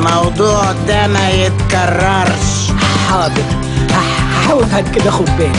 الموضوع ده ما يتكررش حاضر هحاول بعد كده اخد بالي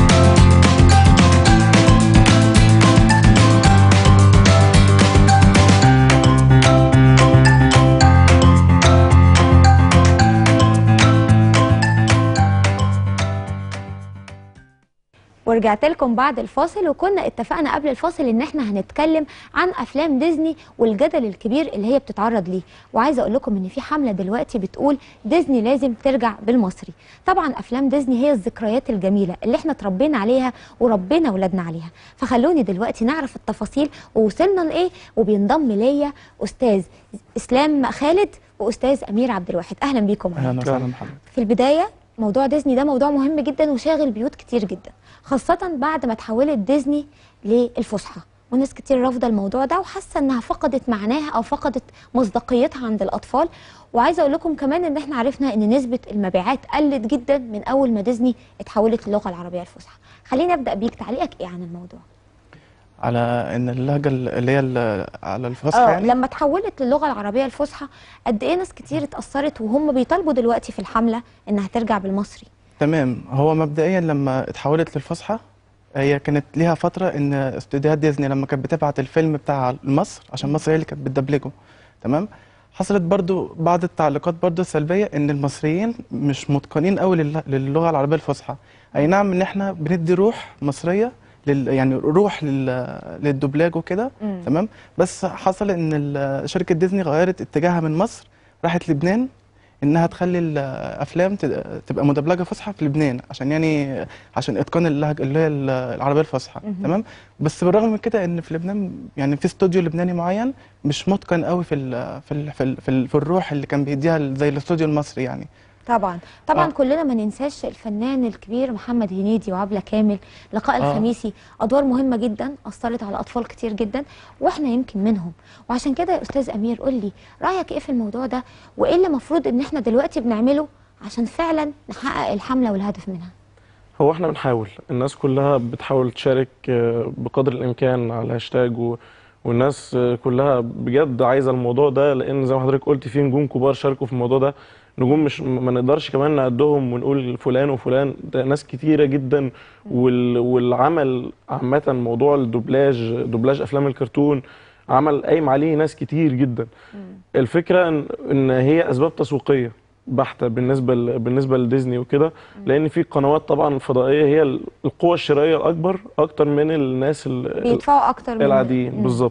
ورجعت لكم بعد الفاصل وكنا اتفقنا قبل الفاصل ان احنا هنتكلم عن افلام ديزني والجدل الكبير اللي هي بتتعرض ليه وعايزه اقول لكم ان في حمله دلوقتي بتقول ديزني لازم ترجع بالمصري طبعا افلام ديزني هي الذكريات الجميله اللي احنا اتربينا عليها وربينا ولادنا عليها فخلوني دلوقتي نعرف التفاصيل ووصلنا لايه وبينضم ليا استاذ اسلام خالد واستاذ امير عبد الواحد اهلا بيكم معانا. اهلا وسهلا محمد في البداية موضوع ديزني ده موضوع مهم جدا وشاغل بيوت كتير جدا خاصة بعد ما تحولت ديزني للفسحة وناس كتير رافضة الموضوع ده وحاسة انها فقدت معناها او فقدت مصداقيتها عند الاطفال وعايزة اقول لكم كمان ان احنا عرفنا ان نسبة المبيعات قلت جدا من اول ما ديزني اتحولت للغة العربية الفصحى خليني ابدأ بيك تعليقك ايه عن الموضوع على ان اللهجه اللي هي ال- على الفصحى اه يعني لما اتحولت للغة العربية الفصحى قد ايه ناس كتير اتأثرت وهم بيطالبوا دلوقتي في الحملة انها ترجع بالمصري تمام هو مبدئيا لما اتحولت للفصحى هي كانت ليها فتره ان استوديوهات ديزني لما كانت بتبعت الفيلم بتاع مصر عشان مصر هي اللي كانت بتدبلجه تمام حصلت برضو بعض التعليقات برضو السلبيه ان المصريين مش متقنين قوي لل- للغه العربيه الفصحى اي نعم ان احنا بندي روح مصريه لل يعني روح لل... للدوبلاج وكده مم. تمام بس حصل ان ال- شركه ديزني غيرت اتجاهها من مصر راحت لبنان انها تخلي الافلام ت- تبقى مدبلجه فصحى في لبنان عشان يعني عشان اتقان اللهجه اللي هي ال- العربيه الفصحى مهم. تمام بس بالرغم من كده ان في لبنان يعني في استوديو لبناني معين مش متقن قوي في ال في ال في, ال في, ال في الروح اللي كان بيديها ال- زي الاستوديو المصري يعني طبعا طبعا آه. كلنا ما ننساش الفنان الكبير محمد هنيدي وعبلة كامل لقاء آه. الخميسي ادوار مهمه جدا اثرت على اطفال كتير جدا واحنا يمكن منهم وعشان كده يا استاذ امير قول لي رايك ايه في الموضوع ده وايه اللي المفروض ان احنا دلوقتي بنعمله عشان فعلا نحقق الحمله والهدف منها هو احنا بنحاول الناس كلها بتحاول تشارك آه، بقدر الامكان على الهاشتاج و... والناس آه، كلها بجد عايزه الموضوع ده لان زي ما حضرتك قلت في نجوم كبار شاركوا في الموضوع ده نجوم مش ما نقدرش كمان نعدهم ونقول فلان وفلان ده ناس كتيره جدا وال... والعمل عامه موضوع الدوبلاج دوبلاج افلام الكرتون عمل قايم عليه ناس كتير جدا الفكره ان ان هي اسباب تسويقيه بحته بالنسبه ل... بالنسبه لديزني وكده لان في قنوات طبعا الفضائيه هي ال- القوه الشرائيه الاكبر اكتر من الناس ال... بيدفعوا اكتر من العاديين مم. بالظبط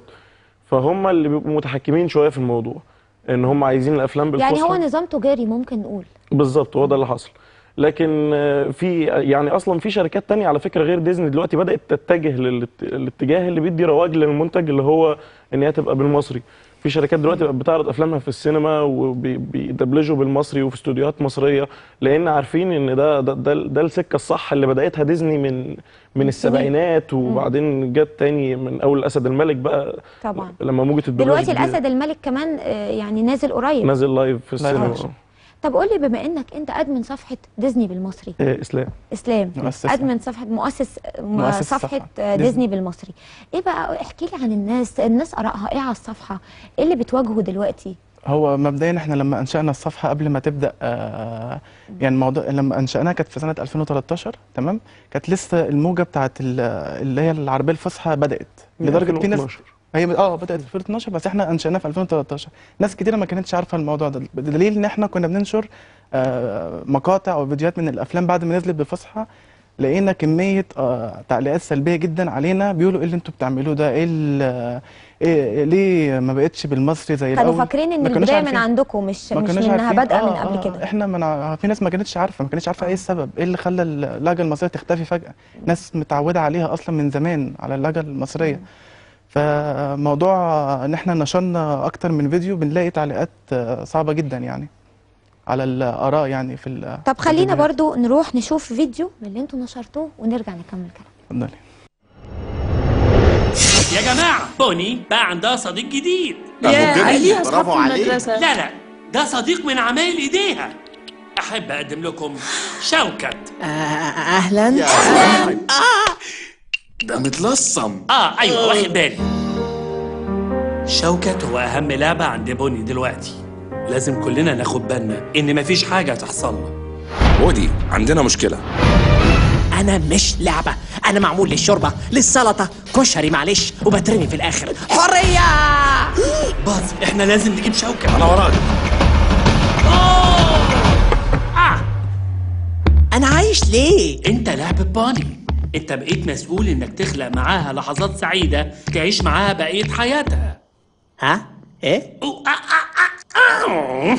فهم اللي بيبقوا متحكمين شويه في الموضوع ان هم عايزين الافلام بالفصحى يعني هو نظام تجاري ممكن نقول بالظبط هو ده اللي حصل لكن آه، في يعني اصلا في شركات تانية على فكره غير ديزني دلوقتي بدات تتجه للات- للاتجاه اللي بيدي رواج للمنتج اللي هو ان هي تبقى بالمصري في شركات دلوقتي بقت بتعرض افلامها في السينما وبيدبلجوا بالمصري وفي استوديوهات مصريه لان عارفين ان ده ده ده, ده السكه الصح اللي بداتها ديزني من من السبعينات وبعدين جت تاني من اول الاسد الملك بقى طبعا لما موجه الدبلاج دلوقتي الجديدة الاسد الملك كمان آه، يعني نازل قريب نازل لايف في السينما أكشن. طب قول لي بما انك انت ادمن صفحه ديزني بالمصري آه، اسلام اسلام مؤسسة. ادمن صفحه مؤسس مؤسس صفحه الصفحة. آه، ديزني. ديزني بالمصري ايه بقى احكي لي عن الناس الناس ارائها ايه على الصفحه ايه اللي بتواجهه دلوقتي هو مبدئيا احنا لما انشانا الصفحه قبل ما تبدا آه يعني الموضوع لما انشاناها كانت في سنه 2013 تمام كانت لسه الموجه بتاعت ال- اللي هي العربيه الفصحى بدات من لدرجه في ناس 2012. هي اه بدات في 2012 بس احنا انشاناها في 2013 ناس كتيره ما كانتش عارفه الموضوع ده بدليل ان احنا كنا بننشر آه مقاطع او فيديوهات من الافلام بعد ما نزلت بالفصحى لقينا كميه آه تعليقات سلبيه جدا علينا بيقولوا ايه اللي انتوا بتعملوه ده ايه, ال- إيه ليه ما بقتش بالمصري زي كانوا الاول فاكرين ان ما كانوش البدايه من عارفين. عندكم مش ما مش كناش انها عارفين. بادئه من آه، قبل آه، كده احنا من في ناس ما كانتش عارفه ما كانتش عارفه ايه السبب ايه اللي خلى اللهجه المصريه تختفي فجاه ناس متعوده عليها اصلا من زمان على اللهجه المصريه فموضوع ان احنا نشرنا اكتر من فيديو بنلاقي تعليقات آه، صعبه جدا يعني على الاراء يعني في ال- طب خلينا الفيديوهات. برضو نروح نشوف فيديو من اللي انتوا نشرتوه ونرجع نكمل كلام اتفضلي يا جماعة بوني بقى عندها صديق جديد يا جميل، ليها اصحاب برافو في عليك. المدرسه لا لا ده صديق من عمايل ايديها احب اقدم لكم شوكت آه اهلا يا ده متلصم اه ايوه واخد بالي شوكت هو اهم لعبة عند بوني دلوقتي لازم كلنا ناخد بالنا ان مفيش حاجه تحصل له ودي عندنا مشكلة انا مش لعبه انا معمول للشوربه للسلطه كشري معلش وبترمي في الاخر حريه باز احنا لازم نجيب شوكه أنا وراك انا عايش ليه انت لعبة باني انت بقيت مسؤول انك تخلق معاها لحظات سعيدة تعيش معاها بقية حياتها ها ايه أو- آ- آ- آ- آه.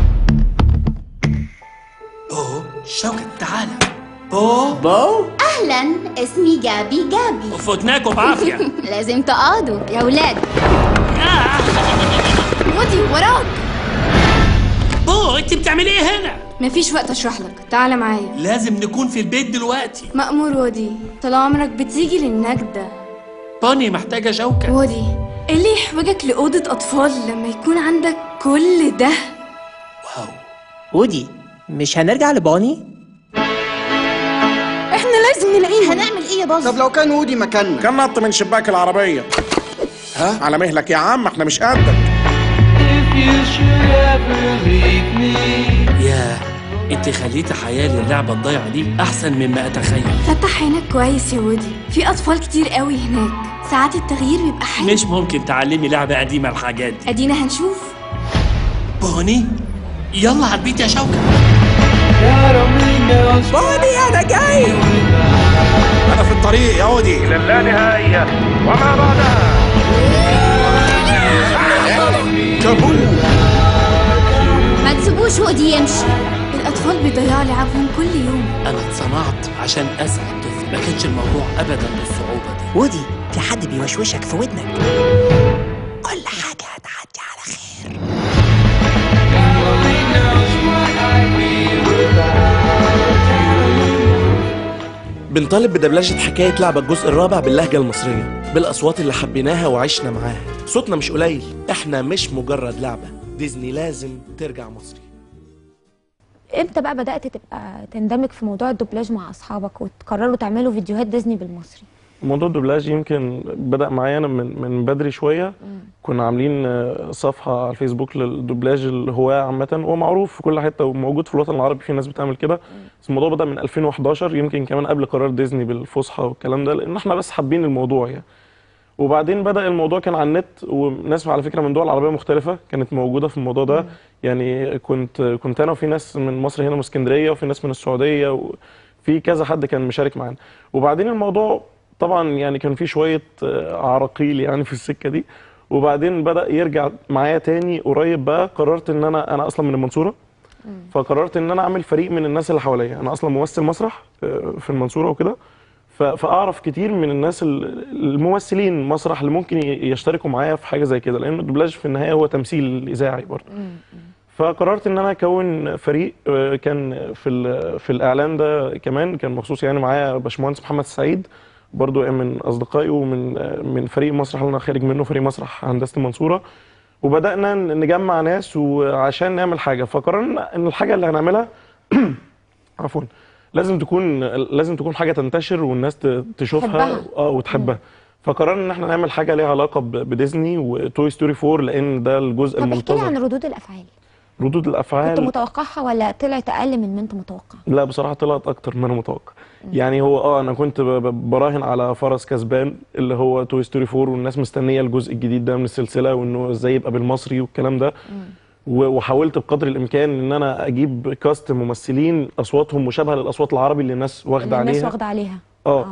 بو شوكة تعالى بو بو اهلا اسمي جابي جابي فتناكوا بعافية لازم تقعدوا يا ولاد ودي وراك بو انت بتعملي ايه هنا مفيش وقت اشرح لك تعال معايا لازم نكون في البيت دلوقتي مأمور ودي طول عمرك بتيجي للنجدة باني محتاجة شوكة ودي ايه اللي يحوجك لأوضة أطفال لما يكون عندك كل ده واو ودي مش هنرجع لبوني احنا لازم نلاقيها هنعمل ايه يا باظ طب لو كان ودي مكاننا كان نط من شباك العربية ها على مهلك يا عم احنا مش قدك ياه انت خليتي حياة اللعبة الضايعة دي احسن مما اتخيل فتح عينك كويس يا ودي في أطفال كتير قوي هناك ساعات التغيير بيبقى حلو مش ممكن تعلمي لعبة قديمة الحاجات دي ادينا هنشوف بوني يلا على البيت يا شوكة بوني انا جاي انا في الطريق يا ودي ما تسيبوش ودي يمشي الأطفال بيضيعوا لعبهم كل يوم انا اتصنعت عشان اسعد طفل ما كانش الموضوع ابدا بالصعوبة دي ودي في حد بيوشوشك في ودنك كل حاجه هتعدي على خير بنطالب بدبلجة حكاية لعبة الجزء الرابع باللهجة المصرية بالأصوات اللي حبيناها وعشنا معاها صوتنا مش قليل احنا مش مجرد لعبة ديزني لازم ترجع مصري امتى بقى بدات تبقى تندمج في موضوع الدوبلاج مع اصحابك وتقرروا تعملوا فيديوهات ديزني بالمصري موضوع الدوبلاج يمكن بدأ معايا انا من من بدري شويه كنا عاملين آه، صفحه على الفيسبوك للدوبلاج الهواة عامه هو معروف في كل حته وموجود في الوطن العربي في ناس بتعمل كده بس الموضوع بدأ من 2011 يمكن كمان قبل قرار ديزني بالفصحى والكلام ده لان احنا بس حابين الموضوع يعني وبعدين بدأ الموضوع كان على النت وناس على فكره من دول عربيه مختلفه كانت موجوده في الموضوع ده يعني كنت كنت انا وفي ناس من مصر هنا من اسكندريه وفي ناس من السعوديه وفي كذا حد كان مشارك معانا وبعدين الموضوع طبعا يعني كان في شويه آه، عراقيل يعني في السكه دي وبعدين بدأ يرجع معايا تاني قريب بقى قررت ان انا انا اصلا من المنصوره فقررت ان انا اعمل فريق من الناس اللي حواليا انا اصلا ممثل مسرح آه، في المنصوره وكده ف- فاعرف كتير من الناس ال- الممثلين مسرح اللي ممكن ي- يشتركوا معايا في حاجه زي كده لان الدوبلاج في النهايه هو تمثيل اذاعي برضه فقررت ان انا اكون فريق آه، كان في ال- في الاعلان ده كمان كان مخصوص يعني معايا باشمهندس محمد السعيد برضو من اصدقائي ومن آه، من فريق مسرح اللي انا خارج منه فريق مسرح هندسه المنصوره وبدانا ن- نجمع ناس وعشان نعمل حاجه فقررنا ان الحاجه اللي هنعملها عفوا لازم تكون لازم تكون حاجه تنتشر والناس ت- تشوفها تحبها. اه وتحبها فقررنا ان احنا نعمل حاجه ليها علاقه ب- بديزني وتوي ستوري 4 لان ده الجزء طب احكي لي عن المنتظر ردود الافعال ردود كنت الافعال متوقعها ولا طلعت اقل من ما انت متوقع لا بصراحه طلعت اكتر من انا متوقع يعني هو اه انا كنت ب- ب- براهن على فرس كسبان اللي هو توي ستوري 4 والناس مستنيه الجزء الجديد ده من السلسله وانه ازاي يبقى بالمصري والكلام ده و- وحاولت بقدر الامكان ان انا اجيب كاست ممثلين اصواتهم مشابهه للاصوات العربي اللي الناس واخده اللي الناس عليها واخده عليها اه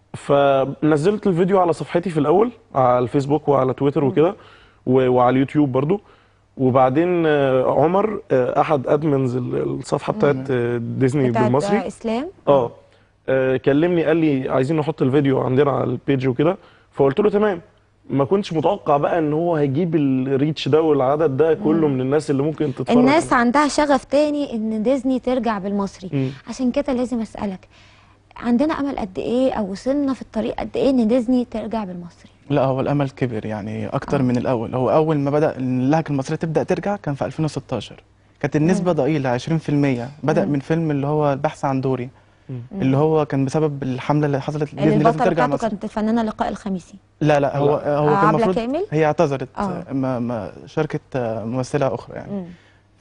فنزلت الفيديو على صفحتي في الاول على الفيسبوك وعلى تويتر وكده و- وعلى اليوتيوب برضو وبعدين آه، عمر آه، احد ادمنز ال- الصفحه بتاعت آه، ديزني بتاعت بالمصري اسلام اه آه، كلمني قال لي عايزين نحط الفيديو عندنا على البيج وكده فقلت له تمام ما كنتش متوقع بقى ان هو هيجيب الريتش ده والعدد ده كله من الناس اللي ممكن تتفرج الناس عندها شغف تاني ان ديزني ترجع بالمصري مم. عشان كده لازم اسالك عندنا امل قد ايه او وصلنا في الطريق قد ايه ان ديزني ترجع بالمصري لا هو الامل كبر يعني اكتر من الاول هو اول ما بدا اللهجه المصريه تبدا ترجع كان في 2016 كانت النسبه ضئيله 20% بدا من فيلم اللي هو البحث عن دوري اللي هو كان بسبب الحمله اللي حصلت اللي ديزني لازم البطله ترجع بتاعته مصر كانت الفنانه لقاء الخميسي لا لا هو لا. هو آه، كان عبلة المفروض كامل؟ هي اعتذرت آه. ما ما شاركت آه، ممثله اخرى يعني مم.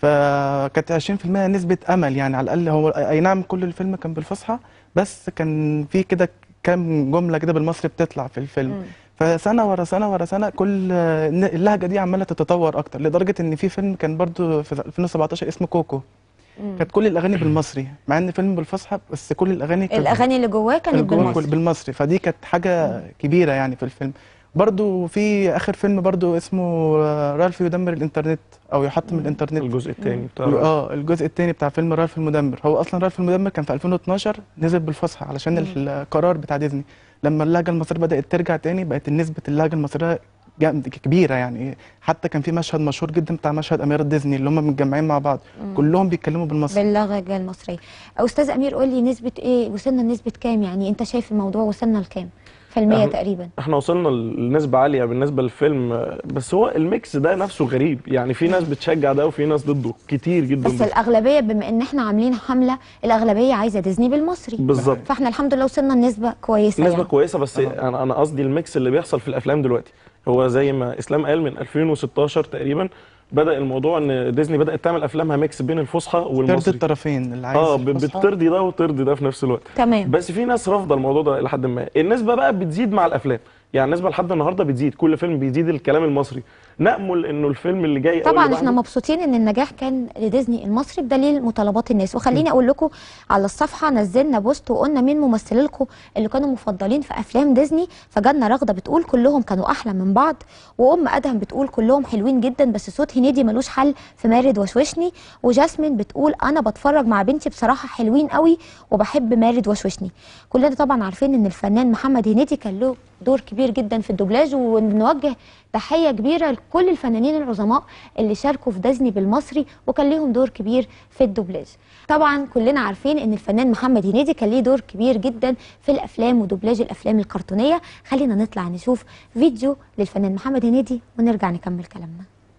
فكانت 20% نسبه امل يعني على الاقل هو اي نعم كل الفيلم كان بالفصحى بس كان في كده كام جمله كده بالمصري بتطلع في الفيلم مم. فسنه ورا سنه ورا سنه كل اللهجه دي عماله تتطور اكتر لدرجه ان في فيلم كان برضو في 2017 اسمه كوكو مم. كانت كل الاغاني بالمصري مع ان فيلم بالفصحى بس كل الاغاني كانت الاغاني اللي جواه كانت الجوه بالمصري كل- بالمصري فدي كانت حاجه كبيره يعني في الفيلم برضو في اخر فيلم برضو اسمه آه، رالف يدمر الانترنت او يحطم الانترنت الجزء الثاني بتاع اه الجزء الثاني بتاع فيلم رالف المدمر هو اصلا رالف المدمر كان في 2012 نزل بالفصحى علشان القرار بتاع ديزني لما اللهجه المصريه بدات ترجع تاني بقت نسبه اللهجه المصريه جامد كبيره يعني حتى كان في مشهد مشهور جدا بتاع مشهد اميره ديزني اللي هم متجمعين مع بعض مم. كلهم بيتكلموا بالمصري باللهجه المصريه استاذ امير قول لي نسبه ايه وصلنا لنسبه كام يعني انت شايف الموضوع وصلنا لكام في المية أهم- تقريبا احنا وصلنا لنسبة عالية بالنسبة للفيلم آه، بس هو الميكس ده نفسه غريب يعني في ناس بتشجع ده وفي ناس ضده كتير جدا بس ضده. الاغلبيه بما ان احنا عاملين حمله الاغلبيه عايزه ديزني بالمصري بالظبط. فاحنا الحمد لله وصلنا لنسبه كويسه نسبة يعني. كويسة بس انا انا قصدي الميكس اللي بيحصل في الافلام دلوقتي هو زي ما اسلام قال من 2016 تقريبا بدا الموضوع ان ديزني بدات تعمل افلامها ميكس بين الفصحى ترضي والمصري الطرفين اللي عايز اه ب- الفصحى بترضي ده وترضي ده في نفس الوقت تمام بس في ناس رافضه الموضوع ده لحد ما النسبه بقى بتزيد مع الافلام يعني النسبه لحد النهارده بتزيد كل فيلم بيزيد الكلام المصري نامل انه الفيلم اللي جاي أو طبعا اللي احنا بعده- مبسوطين ان النجاح كان لديزني المصري بدليل مطالبات الناس وخليني اقول لكم على الصفحه نزلنا بوست وقلنا مين ممثلينكم اللي كانوا مفضلين في افلام ديزني فجالنا رغده بتقول كلهم كانوا احلى من بعض وام ادهم بتقول كلهم حلوين جدا بس صوت هنيدي ملوش حل في مارد وشوشني وجاسمين بتقول انا بتفرج مع بنتي بصراحه حلوين قوي وبحب مارد وشوشني كلنا طبعا عارفين ان الفنان محمد هنيدي كان له دور كبير جدا في الدوبلاج ونوجه تحيه كبيره لكل الفنانين العظماء اللي شاركوا في ديزني بالمصري وكان ليهم دور كبير في الدوبلاج طبعا كلنا عارفين ان الفنان محمد هنيدي كان ليه دور كبير جدا في الافلام ودوبلاج الافلام الكرتونيه خلينا نطلع نشوف فيديو للفنان محمد هنيدي ونرجع نكمل كلامنا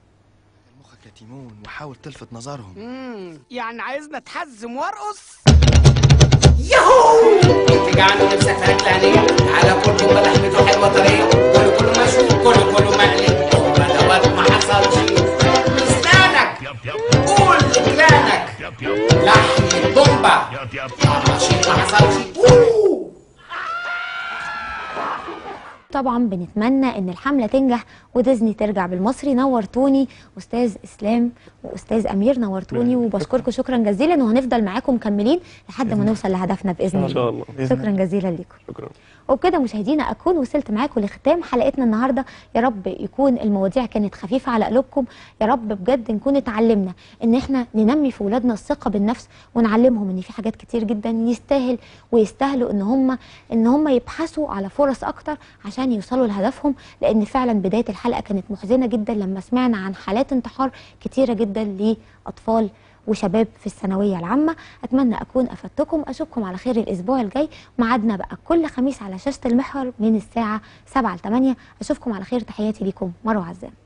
مخك يا تيمون وحاول تلفت نظرهم مم، يعني عايزنا اتحزم وارقص انت جعان ونفسك في اكل عينيا على كل جمله لحمته حلوه طريه كله كله مشوي كله كله مقلي هما دوت ما حصلش لسانك قول لجلانك لحم الضمبه شيء ما حصلش أوه. طبعا بنتمنى ان الحمله تنجح وديزني ترجع بالمصري نورتوني استاذ اسلام واستاذ امير نورتوني وبشكركم شكرا جزيلا وهنفضل معاكم مكملين لحد ما نوصل لهدفنا باذن ان شاء الله شكرا جزيلا لكم شكرا وبكده مشاهدينا اكون وصلت معاكم لختام حلقتنا النهارده يا رب يكون المواضيع كانت خفيفه على قلوبكم يا رب بجد نكون اتعلمنا ان احنا ننمي في ولادنا الثقه بالنفس ونعلمهم ان في حاجات كتير جدا يستاهل ويستاهلوا ان هم ان هم يبحثوا على فرص اكتر عشان يوصلوا لهدفهم لان فعلا بدايه الحلقه كانت محزنه جدا لما سمعنا عن حالات انتحار كتيره جدا لاطفال وشباب في الثانوية العامة أتمنى أكون أفدتكم أشوفكم على خير الأسبوع الجاي ميعادنا بقى كل خميس على شاشة المحور من الساعة 7 ل 8 أشوفكم على خير تحياتي ليكم مروة عزام